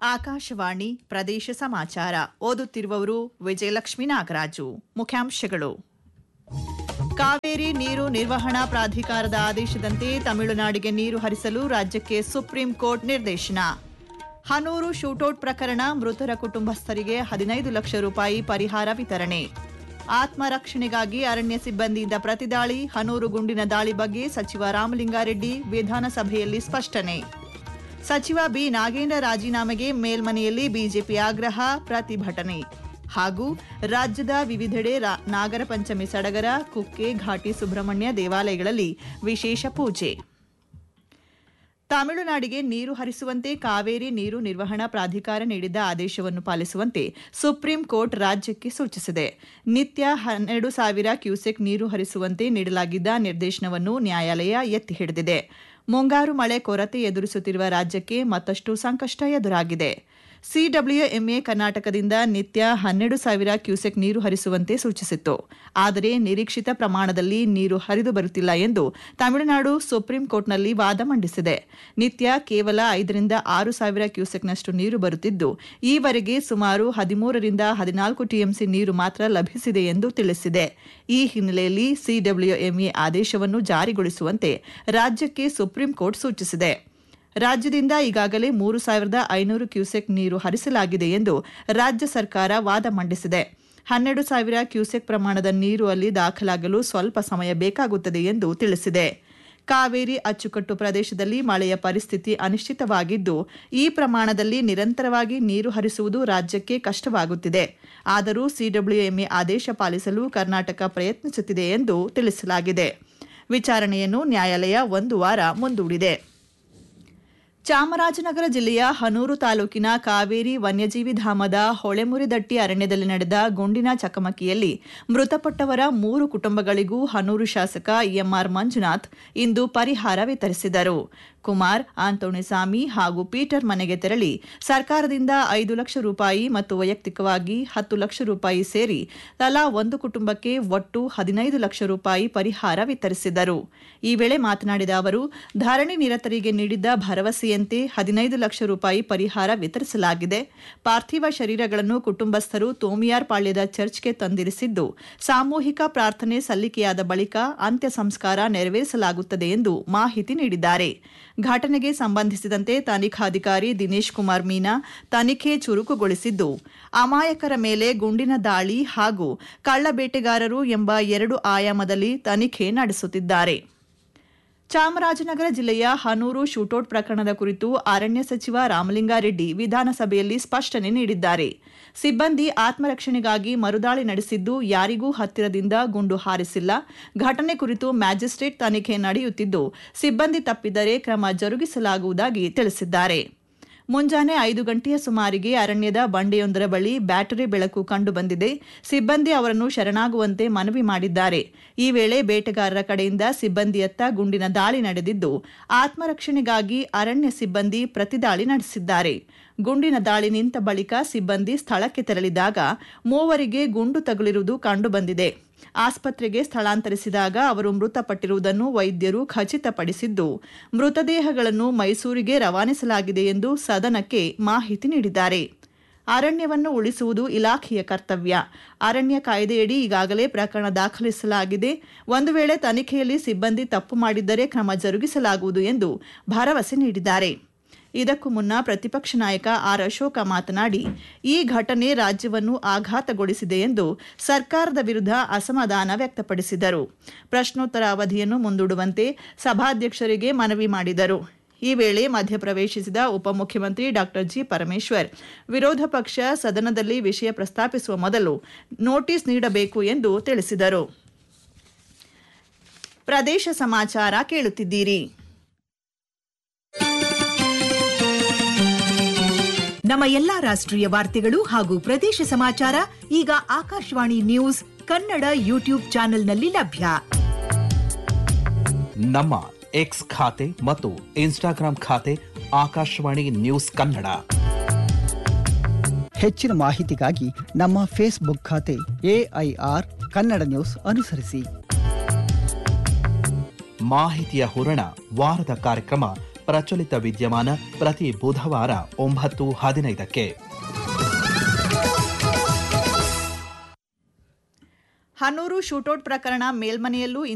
ಆಕಾಶವಾಣಿ ಪ್ರದೇಶ ಸಮಾಚಾರ ಓದುತ್ತಿರುವವರು ವಿಜಯಲಕ್ಷ್ಮಿ ನಾಗರಾಜು ಮುಖ್ಯಾಂಶಗಳು ಕಾವೇರಿ ನೀರು ನಿರ್ವಹಣಾ ಪ್ರಾಧಿಕಾರದ ಆದೇಶದಂತೆ ತಮಿಳುನಾಡಿಗೆ ನೀರು ಹರಿಸಲು ರಾಜ್ಯಕ್ಕೆ ಸುಪ್ರೀಂ ಕೋರ್ಟ್ ನಿರ್ದೇಶನ ಹನೂರು ಶೂಟೌಟ್ ಪ್ರಕರಣ ಮೃತರ ಕುಟುಂಬಸ್ಥರಿಗೆ ಹದಿನೈದು ಲಕ್ಷ ರೂಪಾಯಿ ಪರಿಹಾರ ವಿತರಣೆ ಆತ್ಮರಕ್ಷಣೆಗಾಗಿ ಅರಣ್ಯ ಸಿಬ್ಬಂದಿಯಿಂದ ಪ್ರತಿದಾಳಿ ಹನೂರು ಗುಂಡಿನ ದಾಳಿ ಬಗ್ಗೆ ಸಚಿವ ರಾಮಲಿಂಗಾರೆಡ್ಡಿ ವಿಧಾನಸಭೆಯಲ್ಲಿ ಸ್ಪಷ್ಟನೆ ಸಚಿವ ಬಿ ನಾಗೇಂದ್ರ ರಾಜೀನಾಮೆಗೆ ಮೇಲ್ಮನೆಯಲ್ಲಿ ಬಿಜೆಪಿ ಆಗ್ರಹ ಪ್ರತಿಭಟನೆ ಹಾಗೂ ರಾಜ್ಯದ ವಿವಿಧೆಡೆ ರಾ- ನಾಗರ ಪಂಚಮಿ ಸಡಗರ ಕುಕ್ಕೆ ಘಾಟಿ ಸುಬ್ರಹ್ಮಣ್ಯ ದೇವಾಲಯಗಳಲ್ಲಿ ವಿಶೇಷ ಪೂಜೆ ತಮಿಳುನಾಡಿಗೆ ನೀರು ಹರಿಸುವಂತೆ ಕಾವೇರಿ ನೀರು ನಿರ್ವಹಣಾ ಪ್ರಾಧಿಕಾರ ನೀಡಿದ್ದ ಆದೇಶವನ್ನು ಪಾಲಿಸುವಂತೆ ಸುಪ್ರೀಂ ಕೋರ್ಟ್ ರಾಜ್ಯಕ್ಕೆ ಸೂಚಿಸಿದೆ ನಿತ್ಯ ಹನ್ನೆರಡು ಸಾವಿರ ಕ್ಯೂಸೆಕ್ ನೀರು ಹರಿಸುವಂತೆ ನೀಡಲಾಗಿದ್ದ ನಿರ್ದೇಶನವನ್ನು ನ್ಯಾಯಾಲಯ ಎತ್ತಿ ಹಿಡಿದಿದೆ ಮುಂಗಾರು ಮಳೆ ಕೊರತೆ ಎದುರಿಸುತ್ತಿರುವ ರಾಜ್ಯಕ್ಕೆ ಮತ್ತಷ್ಟು ಸಂಕಷ್ಟ ಎದುರಾಗಿದೆ ಸಿಡಬ್ಲ್ಯೂಎಂಎ ಕರ್ನಾಟಕದಿಂದ ನಿತ್ಯ ಹನ್ನೆರಡು ಸಾವಿರ ಕ್ಯೂಸೆಕ್ ನೀರು ಹರಿಸುವಂತೆ ಸೂಚಿಸಿತ್ತು ಆದರೆ ನಿರೀಕ್ಷಿತ ಪ್ರಮಾಣದಲ್ಲಿ ನೀರು ಹರಿದು ಬರುತ್ತಿಲ್ಲ ಎಂದು ತಮಿಳುನಾಡು ಸುಪ್ರೀಂ ಕೋರ್ಟ್ನಲ್ಲಿ ವಾದ ಮಂಡಿಸಿದೆ ನಿತ್ಯ ಕೇವಲ ಐದರಿಂದ ಆರು ಸಾವಿರ ಕ್ಯೂಸೆಕ್ನಷ್ಟು ನೀರು ಬರುತ್ತಿದ್ದು ಈವರೆಗೆ ಸುಮಾರು ಹದಿಮೂರರಿಂದ ಹದಿನಾಲ್ಕು ಟಿಎಂಸಿ ನೀರು ಮಾತ್ರ ಲಭಿಸಿದೆ ಎಂದು ತಿಳಿಸಿದೆ ಈ ಹಿನ್ನೆಲೆಯಲ್ಲಿ ಸಿಡಬ್ಲ್ಯೂಎಂಎ ಆದೇಶವನ್ನು ಜಾರಿಗೊಳಿಸುವಂತೆ ರಾಜ್ಯಕ್ಕೆ ಸುಪ್ರೀಂ ಕೋರ್ಟ್ ಸೂಚಿಸಿದೆ ರಾಜ್ಯದಿಂದ ಈಗಾಗಲೇ ಮೂರು ಸಾವಿರದ ಐನೂರು ಕ್ಯೂಸೆಕ್ ನೀರು ಹರಿಸಲಾಗಿದೆ ಎಂದು ರಾಜ್ಯ ಸರ್ಕಾರ ವಾದ ಮಂಡಿಸಿದೆ ಹನ್ನೆರಡು ಸಾವಿರ ಕ್ಯೂಸೆಕ್ ಪ್ರಮಾಣದ ನೀರು ಅಲ್ಲಿ ದಾಖಲಾಗಲು ಸ್ವಲ್ಪ ಸಮಯ ಬೇಕಾಗುತ್ತದೆ ಎಂದು ತಿಳಿಸಿದೆ ಕಾವೇರಿ ಅಚ್ಚುಕಟ್ಟು ಪ್ರದೇಶದಲ್ಲಿ ಮಳೆಯ ಪರಿಸ್ಥಿತಿ ಅನಿಶ್ಚಿತವಾಗಿದ್ದು ಈ ಪ್ರಮಾಣದಲ್ಲಿ ನಿರಂತರವಾಗಿ ನೀರು ಹರಿಸುವುದು ರಾಜ್ಯಕ್ಕೆ ಕಷ್ಟವಾಗುತ್ತಿದೆ ಆದರೂ ಸಿಡಬ್ಲ್ಯೂಎಂಎ ಆದೇಶ ಪಾಲಿಸಲು ಕರ್ನಾಟಕ ಪ್ರಯತ್ನಿಸುತ್ತಿದೆ ಎಂದು ತಿಳಿಸಲಾಗಿದೆ ವಿಚಾರಣೆಯನ್ನು ನ್ಯಾಯಾಲಯ ಒಂದು ವಾರ ಮುಂದೂಡಿದೆ ಚಾಮರಾಜನಗರ ಜಿಲ್ಲೆಯ ಹನೂರು ತಾಲೂಕಿನ ಕಾವೇರಿ ವನ್ಯಜೀವಿ ಧಾಮದ ಹೊಳೆಮುರಿದಟ್ಟಿ ಅರಣ್ಯದಲ್ಲಿ ನಡೆದ ಗುಂಡಿನ ಚಕಮಕಿಯಲ್ಲಿ ಮೃತಪಟ್ಟವರ ಮೂರು ಕುಟುಂಬಗಳಿಗೂ ಹನೂರು ಶಾಸಕ ಎಂಆರ್ ಮಂಜುನಾಥ್ ಇಂದು ಪರಿಹಾರ ವಿತರಿಸಿದರು ಕುಮಾರ್ ಆಂತೋಣಿಸ್ವಾಮಿ ಹಾಗೂ ಪೀಟರ್ ಮನೆಗೆ ತೆರಳಿ ಸರ್ಕಾರದಿಂದ ಐದು ಲಕ್ಷ ರೂಪಾಯಿ ಮತ್ತು ವೈಯಕ್ತಿಕವಾಗಿ ಹತ್ತು ಲಕ್ಷ ರೂಪಾಯಿ ಸೇರಿ ತಲಾ ಒಂದು ಕುಟುಂಬಕ್ಕೆ ಒಟ್ಟು ಹದಿನೈದು ಲಕ್ಷ ರೂಪಾಯಿ ಪರಿಹಾರ ವಿತರಿಸಿದರು ಈ ವೇಳೆ ಮಾತನಾಡಿದ ಅವರು ಧರಣಿ ನಿರತರಿಗೆ ನೀಡಿದ್ದ ಭರವಸೆಯಂತೆ ಹದಿನೈದು ಲಕ್ಷ ರೂಪಾಯಿ ಪರಿಹಾರ ವಿತರಿಸಲಾಗಿದೆ ಪಾರ್ಥಿವ ಶರೀರಗಳನ್ನು ಕುಟುಂಬಸ್ಥರು ತೋಮಿಯಾರ್ ಪಾಳ್ಯದ ಚರ್ಚ್ಗೆ ತಂದಿರಿಸಿದ್ದು ಸಾಮೂಹಿಕ ಪ್ರಾರ್ಥನೆ ಸಲ್ಲಿಕೆಯಾದ ಬಳಿಕ ಅಂತ್ಯ ಸಂಸ್ಕಾರ ನೆರವೇರಿಸಲಾಗುತ್ತದೆ ಎಂದು ಮಾಹಿತಿ ನೀಡಿದ್ದಾರೆ ಘಟನೆಗೆ ಸಂಬಂಧಿಸಿದಂತೆ ತನಿಖಾಧಿಕಾರಿ ದಿನೇಶ್ ಕುಮಾರ್ ಮೀನಾ ತನಿಖೆ ಚುರುಕುಗೊಳಿಸಿದ್ದು ಅಮಾಯಕರ ಮೇಲೆ ಗುಂಡಿನ ದಾಳಿ ಹಾಗೂ ಕಳ್ಳಬೇಟೆಗಾರರು ಎಂಬ ಎರಡು ಆಯಾಮದಲ್ಲಿ ತನಿಖೆ ನಡೆಸುತ್ತಿದ್ದಾರೆ ಚಾಮರಾಜನಗರ ಜಿಲ್ಲೆಯ ಹನೂರು ಶೂಟೌಟ್ ಪ್ರಕರಣದ ಕುರಿತು ಅರಣ್ಯ ಸಚಿವ ರಾಮಲಿಂಗಾರೆಡ್ಡಿ ವಿಧಾನಸಭೆಯಲ್ಲಿ ಸ್ಪಷ್ಟನೆ ನೀಡಿದ್ದಾರೆ ಸಿಬ್ಬಂದಿ ಆತ್ಮರಕ್ಷಣೆಗಾಗಿ ಮರುದಾಳಿ ನಡೆಸಿದ್ದು ಯಾರಿಗೂ ಹತ್ತಿರದಿಂದ ಗುಂಡು ಹಾರಿಸಿಲ್ಲ ಘಟನೆ ಕುರಿತು ಮ್ಯಾಜಿಸ್ಟ್ರೇಟ್ ತನಿಖೆ ನಡೆಯುತ್ತಿದ್ದು ಸಿಬ್ಬಂದಿ ತಪ್ಪಿದರೆ ಕ್ರಮ ಜರುಗಿಸಲಾಗುವುದಾಗಿ ತಿಳಿಸಿದ್ದಾರೆ ಮುಂಜಾನೆ ಐದು ಗಂಟೆಯ ಸುಮಾರಿಗೆ ಅರಣ್ಯದ ಬಂಡೆಯೊಂದರ ಬಳಿ ಬ್ಯಾಟರಿ ಬೆಳಕು ಕಂಡುಬಂದಿದೆ ಸಿಬ್ಬಂದಿ ಅವರನ್ನು ಶರಣಾಗುವಂತೆ ಮನವಿ ಮಾಡಿದ್ದಾರೆ ಈ ವೇಳೆ ಬೇಟೆಗಾರರ ಕಡೆಯಿಂದ ಸಿಬ್ಬಂದಿಯತ್ತ ಗುಂಡಿನ ದಾಳಿ ನಡೆದಿದ್ದು ಆತ್ಮರಕ್ಷಣೆಗಾಗಿ ಅರಣ್ಯ ಸಿಬ್ಬಂದಿ ಪ್ರತಿದಾಳಿ ನಡೆಸಿದ್ದಾರೆ ಗುಂಡಿನ ದಾಳಿ ನಿಂತ ಬಳಿಕ ಸಿಬ್ಬಂದಿ ಸ್ಥಳಕ್ಕೆ ತೆರಳಿದಾಗ ಮೂವರಿಗೆ ಗುಂಡು ತಗುಲಿರುವುದು ಕಂಡುಬಂದಿದೆ ಆಸ್ಪತ್ರೆಗೆ ಸ್ಥಳಾಂತರಿಸಿದಾಗ ಅವರು ಮೃತಪಟ್ಟಿರುವುದನ್ನು ವೈದ್ಯರು ಖಚಿತಪಡಿಸಿದ್ದು ಮೃತದೇಹಗಳನ್ನು ಮೈಸೂರಿಗೆ ರವಾನಿಸಲಾಗಿದೆ ಎಂದು ಸದನಕ್ಕೆ ಮಾಹಿತಿ ನೀಡಿದ್ದಾರೆ ಅರಣ್ಯವನ್ನು ಉಳಿಸುವುದು ಇಲಾಖೆಯ ಕರ್ತವ್ಯ ಅರಣ್ಯ ಕಾಯ್ದೆಯಡಿ ಈಗಾಗಲೇ ಪ್ರಕರಣ ದಾಖಲಿಸಲಾಗಿದೆ ಒಂದು ವೇಳೆ ತನಿಖೆಯಲ್ಲಿ ಸಿಬ್ಬಂದಿ ತಪ್ಪು ಮಾಡಿದ್ದರೆ ಕ್ರಮ ಜರುಗಿಸಲಾಗುವುದು ಎಂದು ಭರವಸೆ ನೀಡಿದ್ದಾರೆ ಇದಕ್ಕೂ ಮುನ್ನ ಪ್ರತಿಪಕ್ಷ ನಾಯಕ ಆರ್ ಅಶೋಕ ಮಾತನಾಡಿ ಈ ಘಟನೆ ರಾಜ್ಯವನ್ನು ಆಘಾತಗೊಳಿಸಿದೆ ಎಂದು ಸರ್ಕಾರದ ವಿರುದ್ಧ ಅಸಮಾಧಾನ ವ್ಯಕ್ತಪಡಿಸಿದರು ಪ್ರಶ್ನೋತ್ತರ ಅವಧಿಯನ್ನು ಮುಂದೂಡುವಂತೆ ಸಭಾಧ್ಯಕ್ಷರಿಗೆ ಮನವಿ ಮಾಡಿದರು ಈ ವೇಳೆ ಮಧ್ಯಪ್ರವೇಶಿಸಿದ ಉಪಮುಖ್ಯಮಂತ್ರಿ ಡಾ ಜಿ ಪರಮೇಶ್ವರ್ ವಿರೋಧ ಪಕ್ಷ ಸದನದಲ್ಲಿ ವಿಷಯ ಪ್ರಸ್ತಾಪಿಸುವ ಮೊದಲು ನೋಟಿಸ್ ನೀಡಬೇಕು ಎಂದು ತಿಳಿಸಿದರು ಪ್ರದೇಶ ಸಮಾಚಾರ ಕೇಳುತ್ತಿದ್ದೀರಿ ನಮ್ಮ ಎಲ್ಲಾ ರಾಷ್ಟ್ರೀಯ ವಾರ್ತೆಗಳು ಹಾಗೂ ಪ್ರದೇಶ ಸಮಾಚಾರ ಈಗ ಆಕಾಶವಾಣಿ ನ್ಯೂಸ್ ಕನ್ನಡ ಯೂಟ್ಯೂಬ್ ಚಾನೆಲ್ನಲ್ಲಿ ಲಭ್ಯ ನಮ್ಮ ಎಕ್ಸ್ ಖಾತೆ ಮತ್ತು ಇನ್ಸ್ಟಾಗ್ರಾಂ ಖಾತೆ ಆಕಾಶವಾಣಿ ನ್ಯೂಸ್ ಕನ್ನಡ ಹೆಚ್ಚಿನ ಮಾಹಿತಿಗಾಗಿ ನಮ್ಮ ಫೇಸ್ಬುಕ್ ಖಾತೆ ಎಐಆರ್ ಕನ್ನಡ ನ್ಯೂಸ್ ಅನುಸರಿಸಿ ಮಾಹಿತಿಯ ಹೂರಣ ವಾರದ ಕಾರ್ಯಕ್ರಮ ಪ್ರಚಲಿತ ವಿದ್ಯಮಾನ ಪ್ರತಿ ಬುಧವಾರ ಒಂಬತ್ತು ಹದಿನೈದಕ್ಕೆ ಹನೂರು ಶೂಟೌಟ್ ಪ್ರಕರಣ ಮೇಲ್ಮನೆಯಲ್ಲೂ